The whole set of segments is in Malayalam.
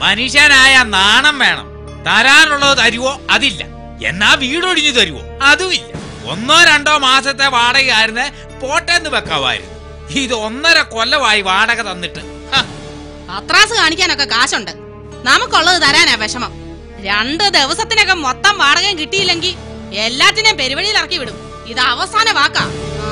മനുഷ്യനായ നാണം വേണം തരാനുള്ളത് തരുവോ അതില്ല എന്നാ വീടൊഴിഞ്ഞു തരുവോ അതുമില്ല ഒന്നോ രണ്ടോ മാസത്തെ വാടകയായിരുന്നെ പോട്ടെന്ന് വെക്കാവായിരുന്നു ഇത് ഒന്നര കൊല്ലമായി വാടക തന്നിട്ട് ഹ, പത്രാസ് കാണിക്കാനൊക്കെ കാശുണ്ട് നമുക്കുള്ളത് തരാനാ വിഷമം രണ്ട് ദിവസത്തിനൊക്കെ മൊത്തം വാടകയും കിട്ടിയില്ലെങ്കിൽ എല്ലാത്തിനെയും പെരുവഴിയിൽ ഇറക്കി വിടും ഇത് അവസാന വാക്കാ ആ.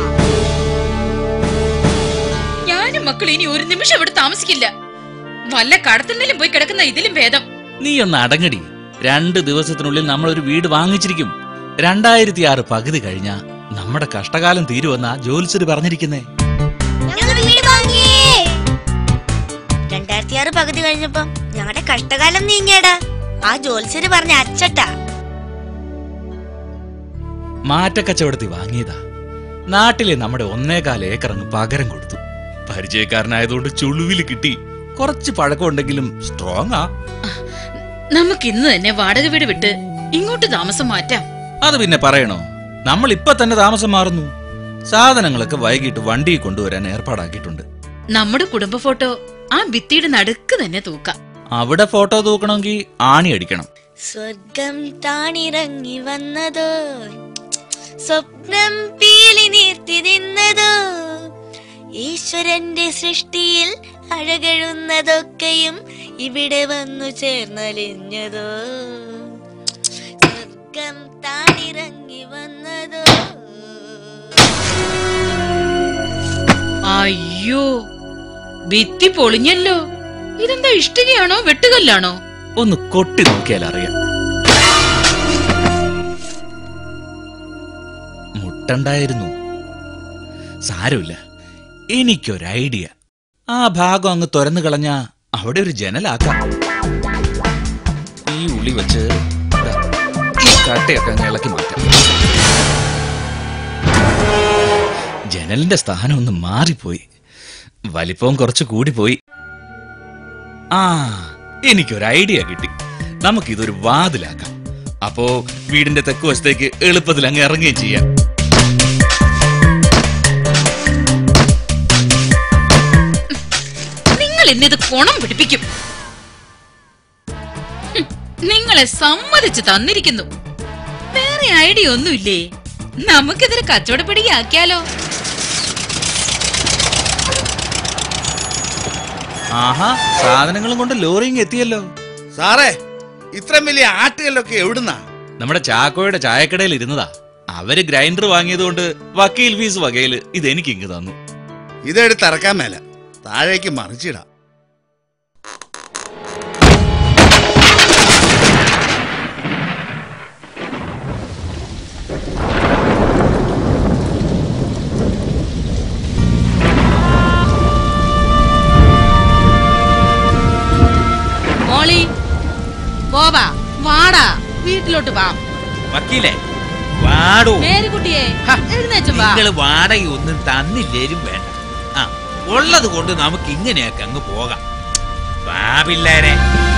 ഞാനും മക്കൾ ഇനി ഒരു നിമിഷം ഇവിടെ താമസിക്കില്ല വല്ല കടത്തുന്നതിലും പോയി കിടക്കുന്ന ഇതിലും ഭേദം നീ ഒന്ന് അടങ്ങടി രണ്ട് ദിവസത്തിനുള്ളിൽ നമ്മൾ ഒരു വീട് വാങ്ങിച്ചിരിക്കും രണ്ടായിരത്തി ആറ് പകുതി കഴിഞ്ഞ നമ്മുടെ കഷ്ടകാലം തീരുവെന്നാ ജോലിസര് പറഞ്ഞിരിക്കുന്നേ ഞങ്ങൾ വീട് വാങ്ങിയേ രണ്ടായിരത്തി ആറ് പകുതി കഴിഞ്ഞപ്പം ഞങ്ങളുടെ കഷ്ടകാലം നീങ്ങിയടാ ആ ജോത്സ്യര് പറഞ്ഞ അച്ചട്ടാ മാറ്റക്കച്ചവടത്തിൽ വാങ്ങിയതാ നാട്ടിലെ നമ്മുടെ ഒന്നേകാൽ ഏക്കർ അങ്ങ് പകരം കൊടുത്തു പരിചയക്കാരനായതുകൊണ്ട് ചുളുവിൽ കിട്ടി കുറച്ച് പഴക്കമുണ്ടെങ്കിലും സ്ട്രോങ് ആ നമുക്ക് ഇന്ന് തന്നെ വാടക വീട് വിട്ട് ഇങ്ങോട്ട് താമസം മാറ്റാം അത് പിന്നെ പറയണോ നമ്മൾ ഇപ്പൊ തന്നെ താമസം മാറുന്നു സാധനങ്ങളൊക്കെ വൈകിട്ട് വണ്ടിയിൽ കൊണ്ടുവരാൻ ഏർപ്പാടാക്കിയിട്ടുണ്ട് നമ്മുടെ കുടുംബ ഫോട്ടോ ആ ഭിത്തിയുടെ നടുക്ക് തന്നെ തൂക്കാം അവിടെ ഫോട്ടോ തൂക്കണമെങ്കിൽ ആണി അടിക്കണം സ്വർഗം താണിറങ്ങി വന്നതോ സ്വപ്നം പീലി നീർത്തി നിന്നതോ ഈശ്വരന്റെ സൃഷ്ടിയിൽ അഴകഴുന്നതൊക്കെയും ഇവിടെ വന്നു ചേർന്നലിഞ്ഞതോ സ്വർഗം താണിറങ്ങി വന്നതോ അയ്യോ ഭിത്തി പൊളിഞ്ഞല്ലോ ഇതെന്താ ഇഷ്ടികയാണോ വെട്ടുകല്ലാണോ ഒന്ന് കൊട്ടി നോക്കിയാൽ അറിയാം മുട്ടണ്ടായിരുന്നു സാരമില്ല എനിക്കൊരു ഐഡിയ ആ ഭാഗം അങ്ങ് തുറന്നു കളഞ്ഞാ അവിടെ ഒരു ജനലാക്കാം ഈ ഉളി വെച്ച് ദാ, ഈ കട്ടയൊക്കെ അങ്ങ് ഇളക്കി മാറ്റാം ജനലിന്റെ സ്ഥാനം ഒന്ന് മാറിപ്പോയി വലിപ്പവും കുറച്ച് കൂടിപ്പോയി ആ എനിക്കൊരു ഐഡിയ കിട്ടി നമുക്കിതൊരു വാതിലാക്കാം അപ്പോ വീടിന്റെ തെക്ക് വശത്തേക്ക് എളുപ്പത്തിൽ അങ്ങ് ഇറങ്ങുകയും ചെയ്യാം നിങ്ങൾ ഇന്നിത് കുണം പിടിപ്പിക്കും ഹും, നിങ്ങളെ സമ്മതിച്ച് തന്നിരിക്കുന്നു വേറെ ഐഡിയ ഒന്നുമില്ലേ നമുക്കിതൊരു കച്ചവടപ്പിടിയാക്കിയാലോ ആഹാ സാധനങ്ങളും കൊണ്ട് ലോറിയും എത്തിയല്ലോ സാറേ ഇത്രയും വലിയ ആട്ടുകല്ലൊക്കെ എവിടുന്നാ നമ്മുടെ ചാക്കോയുടെ ചായക്കടയിൽ ഇരുന്നതാ അവര് ഗ്രൈൻഡർ വാങ്ങിയതുകൊണ്ട് വക്കീൽ ഫീസ് വകയില് ഇതെനിക്ക് ഇങ്ങ് തന്നു ഇതെടുത്ത് ഇറക്കാൻ മേല താഴേക്ക് മറിച്ചിടാം മോളി പോവാ വാടാ വീട്ടിലോട്ട് വാ വക്കീലേ വാടോ മേരിക്കുട്ടിയെ ഹ, എഴുന്നേച്ചും വാ നിങ്ങള് വാടക ഒന്നും തന്നില്ലേലും വേണ്ട ആ ഉള്ളത് കൊണ്ട് നമുക്ക് ഇങ്ങനെയൊക്കെ അങ്ങ് പോകാം വാ പിള്ളേരെ